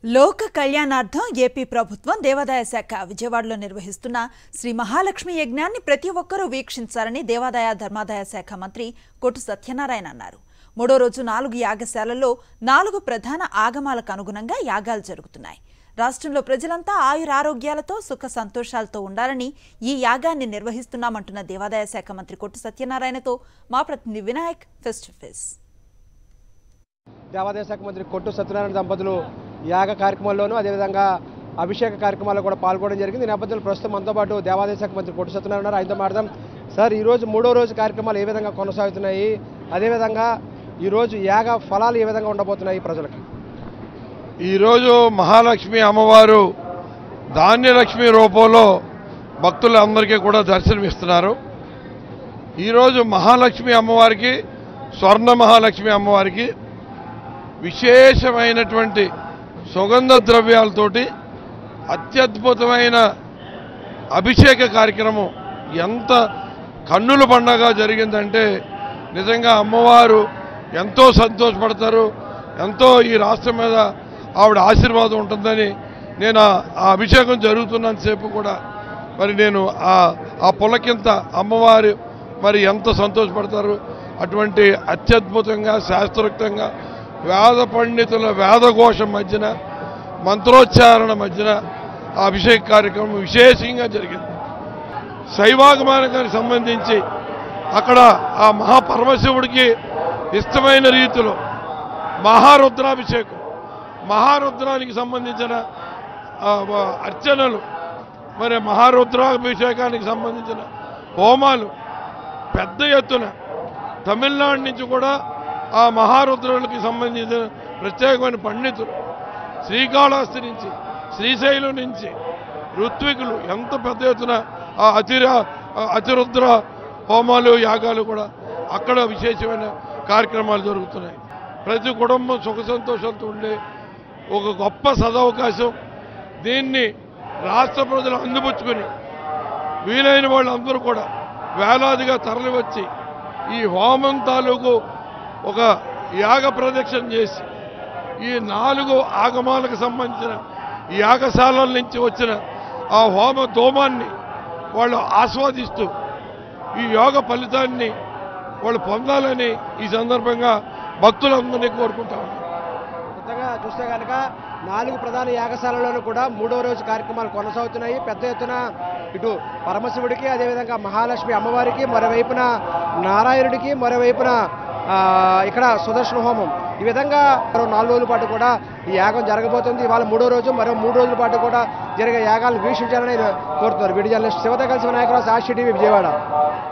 లోక కళ్యాణార్థం ఏపీ ప్రభుత్వం దేవాదాయ శాఖ విజయవాడలో నిర్వహిస్తున్న శ్రీ మహాలక్ష్మి యజ్ఞాన్ని ప్రతి ఒక్కరూ వీక్షించాలని దేవాదాయ ధర్మాదాయ శాఖ మంత్రి కొట్టు సత్యనారాయణ అన్నారు మూడో రోజు నాలుగు యాగశాలల్లో నాలుగు ప్రధాన ఆగమాలకు అనుగుణంగా యాగాలు జరుగుతున్నాయి రాష్ట్రంలో ప్రజలంతా ఆయురారోగ్యాలతో సుఖ సంతోషాలతో ఉండాలని ఈ యాగాన్ని నిర్వహిస్తున్నామంటున్న దేవాదాయ శాఖ మంత్రి కొట్టు సత్యనారాయణతో మా ప్రతినిధి వినాయక్ ఫేస్ టు ఫేస్ దేవాదాయ శాఖ మంత్రి కొట్టు సత్యనారాయణ దంపతులు యాగ కార్యక్రమాల్లోనూ అదేవిధంగా అభిషేక కార్యక్రమాల్లో కూడా పాల్గొనడం జరిగింది ఈ నేపథ్యంలో ప్రస్తుతం మనతో పాటు దేవాదాయ శాఖ మంత్రి కొట్టు సత్యనారాయణ ఉన్నారు. ఆయనతో మాట్లాడదాం సార్ ఈరోజు మూడో రోజు కార్యక్రమాలు ఏ విధంగా కొనసాగుతున్నాయి అదేవిధంగా ఈరోజు యాగ ఫలాలు ఏ విధంగా ఉండబోతున్నాయి ప్రజలకి ఈరోజు మహాలక్ష్మి అమ్మవారు ధాన్యలక్ష్మి రూపంలో భక్తులందరికీ కూడా దర్శనమిస్తున్నారు ఈరోజు మహాలక్ష్మి అమ్మవారికి స్వర్ణ మహాలక్ష్మి అమ్మవారికి విశేషమైనటువంటి సుగంధ ద్రవ్యాలతోటి అత్యద్భుతమైన అభిషేక కార్యక్రమం ఎంత కన్నుల పండగ జరిగిందంటే నిజంగా అమ్మవారు ఎంతో సంతోషపడతారు ఎంతో ఈ రాష్ట్రం మీద ఆవిడ ఆశీర్వాదం ఉంటుందని నేను ఆ- ఆ అభిషేకం జరుగుతున్నంతసేపు కూడా మరి నేను ఆ ఆ పులకింత అమ్మవారు మరి ఎంత సంతోషపడతారు అటువంటి అత్యద్భుతంగా శాస్త్రోక్తంగా వేద పండితుల వేదఘోషం మధ్యన మంత్రోచ్చారణ మధ్యన ఆ అభిషేక కార్యక్రమం విశేషంగా జరిగింది శైవాగమానికి సంబంధించి అక్కడ ఆ మహాపరమశివుడికి ఇష్టమైన రీతిలో మహారుద్రాభిషేకం మహారుద్రానికి సంబంధించిన ఆ, వ- అర్చనలు మరి మహారుద్రాభిషేకానికి సంబంధించిన హోమాలు పెద్ద ఎత్తున తమిళనాడు నుంచి కూడా ఆ మహారుద్రులకి సంబంధించిన ప్రత్యేకమైన పండితులు శ్రీకాళహస్తి నుంచి శ్రీశైలం నుంచి ఋత్వికులు ఎంత పెద్ద ఎత్తున ఆ అతిర ఆ అతిరుద్ర హోమాలు యాగాలు కూడా అక్కడ విశేషమైన కార్యక్రమాలు జరుగుతున్నాయి ప్రతి కుటుంబం సుఖ సంతోషాలతో ఉండే ఒక గొప్ప సదవకాశం దీన్ని రాష్ట్ర ప్రజలు అందిపుచ్చుకొని వీలైన వాళ్ళందరూ కూడా వేలాదిగా తరలివచ్చి ఈ హోమం తాలూకు ఒక యాగ ప్రదక్షిణ చేసి ఈ నాలుగు ఆగమాలకు సంబంధించిన ఈ యాగశాలల నుంచి వచ్చిన ఆ హోమ ధూమాన్ని వాళ్ళు ఆస్వాదిస్తూ ఈ యోగ ఫలితాన్ని వాళ్ళు పొందాలని ఈ సందర్భంగా భక్తులందరినీ కోరుకుంటా ఉన్నాను కొత్తగా చూస్తే కనుక నాలుగు ప్రధాన యాగశాలలోనూ కూడా మూడో రోజు కార్యక్రమాలు కొనసాగుతున్నాయి పెద్ద ఎత్తున ఇటు పరమశివుడికి అదేవిధంగా మహాలక్ష్మి అమ్మవారికి మరోవైపున నారాయణుడికి మరోవైపున ఆ, ఇక్కడ సుదర్శన హోమం ఈ విధంగా మరో నాలుగు రోజుల పాటు కూడా ఈ యాగం జరగబోతుంది ఇవాళ మూడో రోజు మరో మూడు రోజుల పాటు కూడా జరిగే యాగాలను వీక్షించాలని కోరుతున్నారు వీడియో జర్నలిస్ట్ శివత కలిసి వినాయకరావు సాక్షి టీవీ విజయవాడ